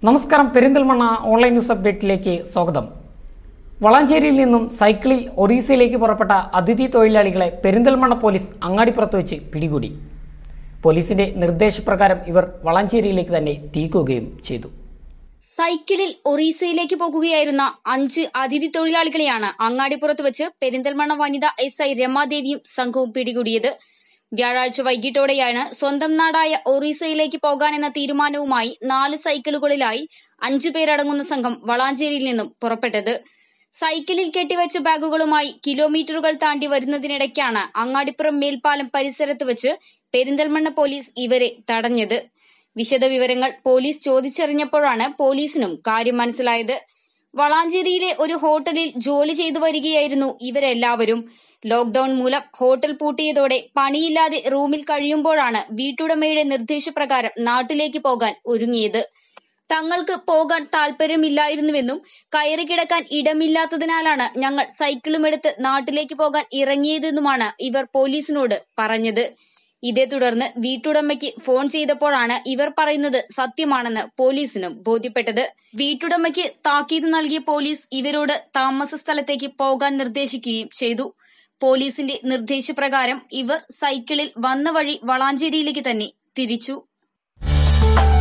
നമസ്കാരം Perinthalmanna online news അപ്ഡേറ്റിലേക്ക് സ്വാഗതം വളാഞ്ചേരിയിൽ നിന്നും സൈക്കിളിൽ ഒറീസയിലേക്ക് പുറപ്പെട്ട അതിഥി തൊഴിലാളികളെ പെരിന്തൽമണ്ണ പോലീസ് അങ്ങാടിപ്പുറത്ത് വെച്ച് പിടികൂടി പോലീസിന്റെ നിർദ്ദേശപ്രകാരം ഇവർ വളാഞ്ചേരിയിലേക്ക് തന്നെ തിരിക്കുകയും ചെയ്തു സൈക്കിളിൽ ഒറീസയിലേക്ക് പോകുകയായിരുന്ന അഞ്ച് അതിഥി തൊഴിലാളികളെയാണ് അങ്ങാടിപ്പുറത്ത് വെച്ച് പെരിന്തൽമണ്ണ വനിത എസ് ഐ രമാദേവിയും സംഘവും പിടികൂടിയത് വ്യാഴാഴ്ച വൈകിട്ടോടെയാണ് സ്വന്തം നാടായ ഒറീസയിലേക്ക് പോകാനെന്ന തീരുമാനവുമായി നാല് സൈക്കിളുകളിലായി അഞ്ചു പേരടങ്ങുന്ന സംഘം വളാഞ്ചേരിയിൽ നിന്നും പുറപ്പെട്ടത് സൈക്കിളിൽ കെട്ടിവെച്ച ബാഗുകളുമായി കിലോമീറ്ററുകൾ താണ്ടി വരുന്നതിനിടയ്ക്കാണ് അങ്ങാടിപ്പുറം മേൽപ്പാലം പരിസരത്ത് വെച്ച് പെരിന്തൽമണ്ണ പോലീസ് ഇവരെ തടഞ്ഞത് വിശദവിവരങ്ങൾ പോലീസ് ചോദിച്ചറിഞ്ഞപ്പോഴാണ് പോലീസിനും കാര്യം മനസ്സിലായത് വളാഞ്ചേരിയിലെ ഒരു ഹോട്ടലിൽ ജോലി ചെയ്തു വരികയായിരുന്നു ഇവരെല്ലാവരും ലോക്ഡൌൺ മൂലം ഹോട്ടൽ പൂട്ടിയതോടെ പണിയില്ലാതെ റൂമിൽ കഴിയുമ്പോഴാണ് വീട്ടുടമയുടെ നിർദ്ദേശപ്രകാരം നാട്ടിലേക്ക് പോകാൻ ഒരുങ്ങിയത് തങ്ങൾക്ക് പോകാൻ താല്പര്യമില്ലായിരുന്നുവെന്നും കയറി കിടക്കാൻ ഇടമില്ലാത്തതിനാലാണ് ഞങ്ങൾ സൈക്കിളുമെടുത്ത് നാട്ടിലേക്ക് പോകാൻ ഇറങ്ങിയതെന്നുമാണ് ഇവർ പോലീസിനോട് പറഞ്ഞത് ഇതേ തുടർന്ന് വീട്ടുടമയ്ക്ക് ഫോൺ ചെയ്തപ്പോഴാണ് ഇവർ പറയുന്നത് സത്യമാണെന്ന് പോലീസിനും ബോധ്യപ്പെട്ടത് വീട്ടുടമയ്ക്ക് താക്കീത് നൽകിയ പോലീസ് ഇവരോട് താമസ സ്ഥലത്തേക്ക് പോകാൻ നിർദ്ദേശിക്കുകയും ചെയ്തു പോലീസിന്റെ നിർദ്ദേശപ്രകാരം ഇവർ സൈക്കിളിൽ വന്ന വഴി വളാഞ്ചേരിയിലേക്ക് തന്നെ തിരിച്ചു